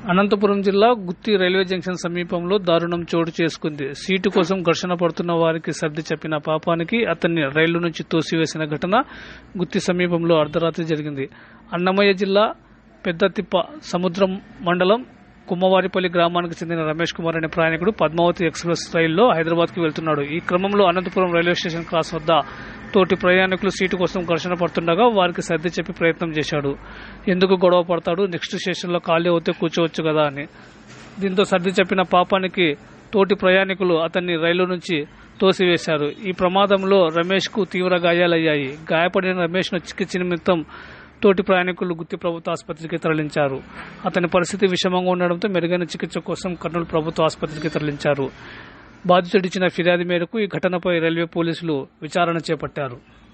అనంతపురం జిల్లా గుత్తి railway junction సమీపంలో దారుణం చోటు చేసుకుంది సీటు కోసం ఘర్షణ పడుతున్న వారికి సర్ది చెప్పిన పాపానికి అతన్ని రైలు నుంచి తోసివేసిన ఘటన గుత్తి సమీపంలో అర్ధరాత్రి జరిగింది అన్నమయ్య జిల్లా పెద్దతిప్ప సముద్రం మండలం కుమ్మవారిపల్లి గ్రామానికి చెందిన రమేష్ కుమార్ అనే ప్రయాణికుడు పద్మావతి ఎక్స్ప్రెస్ రైల్లో హైదరాబాద్కు వెళ్తున్నాడు ఈ క్రమంలో అనంతపురం రైల్వే స్టేషన్ క్రాస్ వద్ద తోటి ప్రయాణికులు సీటు కోసం ఘర్షణ పడుతుండగా వారికి సర్ది చెప్పి ప్రయత్నం చేశాడు ఎందుకు గొడవ పడతాడు నెక్స్ట్ స్టేషన్లో ఖాళీ అవుతే కూర్చోవచ్చు కదా అని దీంతో సర్ది చెప్పిన పాపానికి తోటి ప్రయాణికులు అతన్ని రైలు నుంచి తోసివేశారు ఈ ప్రమాదంలో రమేష్కు తీవ్ర గాయాలయ్యాయి గాయపడిన రమేష్ను చికిత్స నిమిత్తం తోటి ప్రయాణికులు గుత్తి ప్రభుత్వ ఆసుపత్రికి తరలించారు అతని పరిస్థితి విషమంగా ఉండడంతో మెరుగైన చికిత్స కోసం కర్నూలు ప్రభుత్వ ఆసుపత్రికి తరలించారు బాధితుడిచ్చిన ఫిర్యాదు మేరకు ఈ ఘటనపై రైల్వే పోలీసులు విచారణ చేపట్టారు